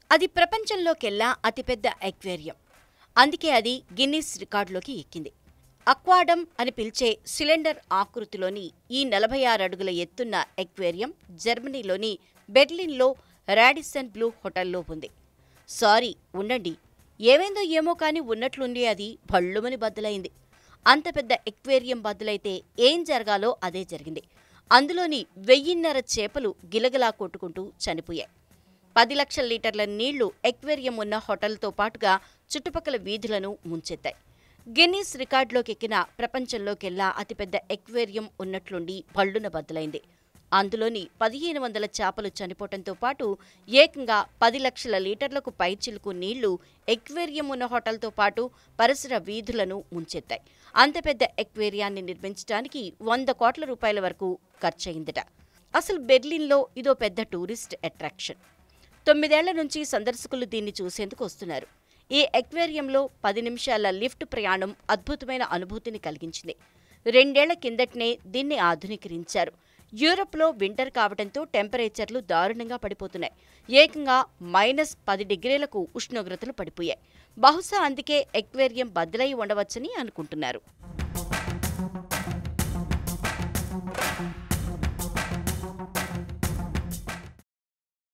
అది ప్రపంచంలోకెల్లా అతిపెద్ద ఎక్వేరియం అందుకే అది గిన్నిస్ రికార్డులోకి ఎక్కింది అక్వాడమ్ అని పిలిచే సిలిండర్ ఆకృతిలోని ఈ నలభై ఆరు అడుగుల ఎత్తున్న ఎక్వేరియం జర్మనీలోని బెర్లిన్లో రాడిసన్ బ్లూ హోటల్లో ఉంది సారీ ఉండండి ఏమైందో ఏమో కానీ ఉన్నట్లుండి అది భళ్ళుమని బద్దలైంది అంత పెద్ద ఎక్వేరియం బద్దలైతే ఏం జరగాలో అదే జరిగింది అందులోని వెయ్యిన్నర చేపలు గిలగిలా కొట్టుకుంటూ చనిపోయాయి పది లక్షల లీటర్ల నీళ్లు ఎక్వేరియం ఉన్న హోటల్తో పాటుగా చుట్టుపక్కల వీధులను ముంచెత్తాయి గిన్నీస్ రికార్డులోకి ఎక్కిన ప్రపంచంలోకెల్లా అతిపెద్ద ఎక్వేరియం ఉన్నట్లుండి భళ్ళున బద్దలైంది అందులోని పదిహేను వందల చేపలు చనిపోవటంతో పాటు ఏకంగా పది లక్షల లీటర్లకు పైచిలుకు నీళ్లు ఎక్వేరియం ఉన్న హోటల్తో పాటు పరిసర వీధులను ముంచెత్తాయి అంత పెద్ద ఎక్వేరియాన్ని నిర్మించడానికి వంద కోట్ల రూపాయల వరకు ఖర్చయిందట అసలు బెర్లిన్లో ఇదో పెద్ద టూరిస్ట్ అట్రాక్షన్ తొమ్మిదేళ్ల నుంచి సందర్శకులు దీన్ని చూసేందుకు వస్తున్నారు ఈ ఎక్వేరియంలో పది నిమిషాల లిఫ్ట్ ప్రయాణం అద్భుతమైన అనుభూతిని కలిగించింది రెండేళ్ల కిందటనే దీన్ని ఆధునీకరించారు యూరప్లో వింటర్ కావడంతో టెంపరేచర్లు దారుణంగా పడిపోతున్నాయి ఏకంగా మైనస్ పది డిగ్రీలకు ఉష్ణోగ్రతలు పడిపోయాయి బహుశా అందుకే ఎక్వేరియం బద్దలై ఉండవచ్చని అనుకుంటున్నారు